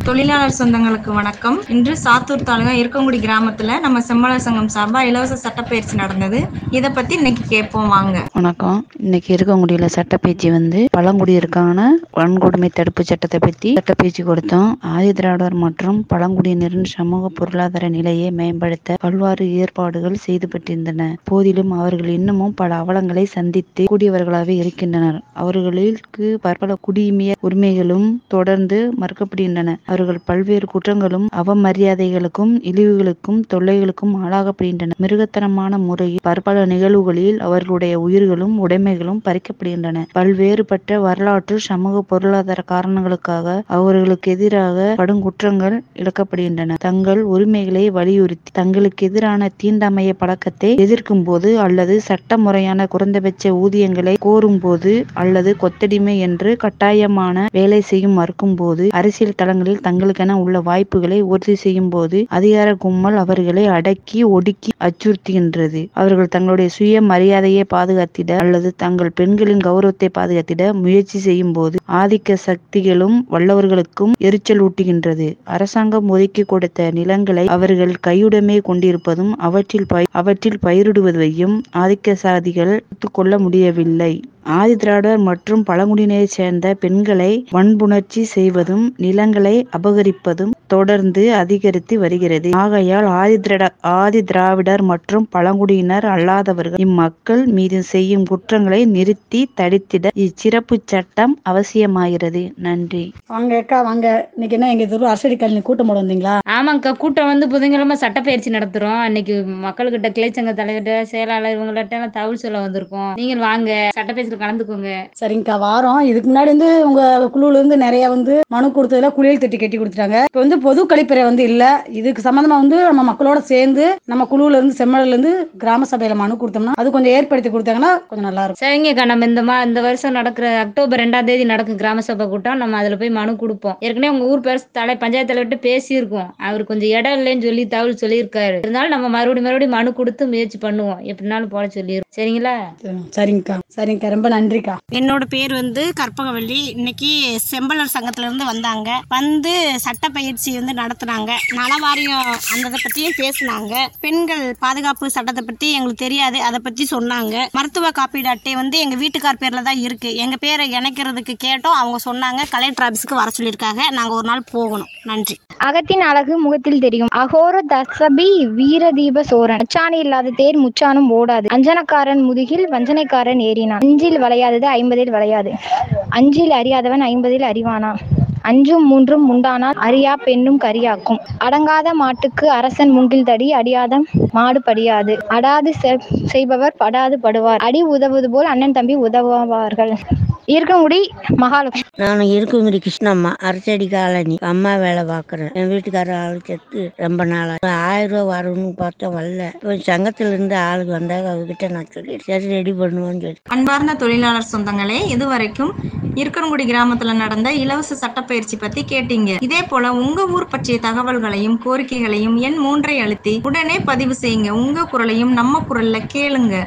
தொழிலாளர் சொந்தங்களுக்கு வணக்கம் இன்று சாத்தூர் தாலுகா இருக்கங்குடி கிராமத்துல நம்ம செம்மலர் சங்கம் சார்பா இலவச சட்டப்பயிற்சி நடந்தது இத பத்தி இன்னைக்கு கேட்போம் வாங்க வணக்கம் இன்னைக்கு இருக்கங்குடியில சட்டப்பேச்சு வந்து பழங்குடியிருக்கான வன்கொடுமை தடுப்பு சட்டத்தை பற்றி சட்டப்பேச்சு கொடுத்தோம் ஆதி திராவிடர் மற்றும் பழங்குடியினரின் சமூக பொருளாதார நிலையை மேம்படுத்த பல்வாறு ஏற்பாடுகள் செய்துபட்டிருந்தன போதிலும் அவர்கள் இன்னமும் பல அவலங்களை சந்தித்து கூடியவர்களாகவே இருக்கின்றனர் அவர்களுக்கு பற்பல குடியுரிமைய உரிமைகளும் தொடர்ந்து மறுக்கப்படுகின்றன அவர்கள் பல்வேறு குற்றங்களும் அவமரியாதைகளுக்கும் இழிவுகளுக்கும் தொல்லைகளுக்கும் ஆளாகப்படுகின்றனர் மிருகத்தனமான முறையில் பற்பல நிகழ்வுகளில் அவர்களுடைய உயிர்களும் உடைமைகளும் பறிக்கப்படுகின்றன பல்வேறுபட்ட வரலாற்று சமூக பொருளாதார காரணங்களுக்காக அவர்களுக்கு எதிராக படுங்குற்றங்கள் இழக்கப்படுகின்றன தங்கள் உரிமைகளை வலியுறுத்தி தங்களுக்கு எதிரான தீண்டாமைய பழக்கத்தை எதிர்க்கும் போது அல்லது சட்ட முறையான குறைந்தபட்ச ஊதியங்களை கோரும் போது அல்லது கொத்தடிமை என்று கட்டாயமான வேலை செய்யும் மறுக்கும் போது அரசியல் தளங்களில் தங்களுக்கென உள்ள வாய்ப்புகளை உறுதி செய்யும் போது அதிகார கும்பல் அவர்களை அடக்கி ஒடுக்கி அச்சுறுத்துகின்றது அவர்கள் தங்களுடைய சுய மரியாதையை பாதுகாத்திட அல்லது தங்கள் பெண்களின் கௌரவத்தை பாதுகாத்திட முயற்சி செய்யும் போது ஆதிக்க சக்திகளும் வல்லவர்களுக்கும் எரிச்சல் ஊட்டுகின்றது அரசாங்கம் ஒதுக்கி கொடுத்த நிலங்களை அவர்கள் கையுடைமை கொண்டிருப்பதும் அவற்றில் பய அவற்றில் பயிரிடுவதையும் ஆதிக்க சாதிகள் கொள்ள முடியவில்லை ஆதி திராவிடர் மற்றும் பழங்குடியினரை சேர்ந்த பெண்களை வன்புணர்ச்சி செய்வதும் நிலங்களை அபகரிப்பதும் தொடர்ந்து அதிகரித்து வருகிறது ஆகையால் ஆதி திராவிட ஆதி திராவிடர் மற்றும் பழங்குடியினர் அல்லாதவர்கள் இம்மக்கள் மீது செய்யும் குற்றங்களை நிறுத்தி தடுத்திட இச்சிறப்பு சட்டம் அவசியமாகிறது நன்றி வாங்க அக்கா வாங்க இன்னைக்கு என்ன எங்க தெரு அரசடி காலனி கூட்டம் போட வந்தீங்களா ஆமாங்க்கா கூட்டம் வந்து புதன்கிழமை சட்டப்பயிற்சி நடத்துறோம் அன்னைக்கு மக்கள்கிட்ட கிளைச்சங்க தலைவர்கிட்ட செயலாளர் இவங்கள்ட்ட எல்லாம் தகவல் சொல்ல வந்திருக்கோம் நீங்கள் வாங்க சட்டப்பயிற்சியில் கலந்துக்கோங்க சரிங்கக்கா வாரம் இதுக்கு முன்னாடி வந்து உங்க குழுல இருந்து நிறைய வந்து மனு கொடுத்ததுல குளியல் தொட்டி கட்டி கொடுத்துட்டாங்க இப்போ வந்து பொது கழிப்பறை வந்து இல்ல இதுக்கு சம்பந்தமா வந்து நம்ம மக்களோட சேர்ந்து நம்ம குழுல இருந்து செம்மல இருந்து கிராம சபையில மனு கொடுத்தோம்னா அது கொஞ்சம் ஏற்படுத்தி கொடுத்தாங்கன்னா கொஞ்சம் நல்லா இருக்கும் சரிங்கக்கா நம்ம இந்த மா இந்த வருஷம் நடக்கிற அக்டோபர் ரெண்டாம் தேதி நடக்கும் கிராம சபை கூட்டம் நம்ம அதில் போய் மனு கொடுப்போம் ஏற்கனவே உங்க ஊர் பேர் தலை பஞ்சாயத்து தலைவர்கிட்ட பேசியிருக்கோம் அவர் கொஞ்சம் இடம் இல்லைன்னு சொல்லி தகவல் சொல்லியிருக்காரு இருந்தாலும் நம்ம மறுபடியும் மறுபடியும் மனு கொடுத்து முயற்சி பண்ணுவோம் எப்படினாலும் போட சொல்லிடுவோம் சரிங்களா சரிங்கக்கா சரிங்கக்கா ரொம்ப நன்றிக்கா என்னோட பேர் வந்து கற்பகவள்ளி இன்னைக்கு செம்பலர் சங்கத்துல இருந்து வந்தாங்க வந்து சட்ட பயிற்சி வந்து நடத்துனாங்க நல வாரியம் அந்த இதை பத்தியும் பேசினாங்க பெண்கள் பாதுகாப்பு சட்டத்தை பத்தி எங்களுக்கு தெரியாது அதை பத்தி சொன்னாங்க மருத்துவ காப்பீடு அட்டை வந்து எங்க வீட்டுக்கார் பேர்ல தான் இருக்கு எங்க பேரை இணைக்கிறதுக்கு கேட்டோம் அவங்க சொன்னாங்க கலெக்டர் ஆபீஸ்க்கு வர சொல்லியிருக்காங்க நாங்க ஒரு நாள் போகணும் நன்றி அகத்தின் அழகு முகத்தில் தெரியும் அகோர தசபி வீரதீப சோரன் அச்சாணி இல்லாத தேர் முச்சானும் ஓடாது அஞ்சனக்காரன் முதுகில் வஞ்சனைக்காரன் ஏறினான் அஞ்சில் வளையாதது ஐம்பதில் வளையாது அஞ்சில் அறியாதவன் ஐம்பதில் அறிவானா அஞ்சும் மூன்றும் உண்டானால் அறியா பெண்ணும் கரியாக்கும் அடங்காத மாட்டுக்கு அரசன் மூங்கில் தடி அடியாத மாடு படியாது அடாது செ- செய்பவர் படாது படுவார் அடி உதவுவது போல் அண்ணன் தம்பி உதவுவார்கள் இருக்கங்குடி மகாலட்சுமி நான் இருக்குங்கிற கிருஷ்ணம்மா அரசடி காலனி அம்மா வேலை பார்க்குறேன் என் வீட்டுக்காரர் ஆள் செத்து ரொம்ப நாளா ஆயிரம் ரூபா வரணும்னு பார்த்தா வரல இப்போ சங்கத்துல இருந்து ஆளுக்கு வந்தாங்க அவர்கிட்ட நான் சொல்லி சரி ரெடி பண்ணுவோன்னு சொல்லி அன்பார்ந்த தொழிலாளர் சொந்தங்களே இதுவரைக்கும் இருக்கன்குடி கிராமத்துல நடந்த இலவச சட்டப்பயிற்சி பத்தி கேட்டீங்க இதே போல உங்க ஊர் பற்றிய தகவல்களையும் கோரிக்கைகளையும் எண் மூன்றை அழுத்தி உடனே பதிவு செய்யுங்க உங்க குரலையும் நம்ம குரல்ல கேளுங்க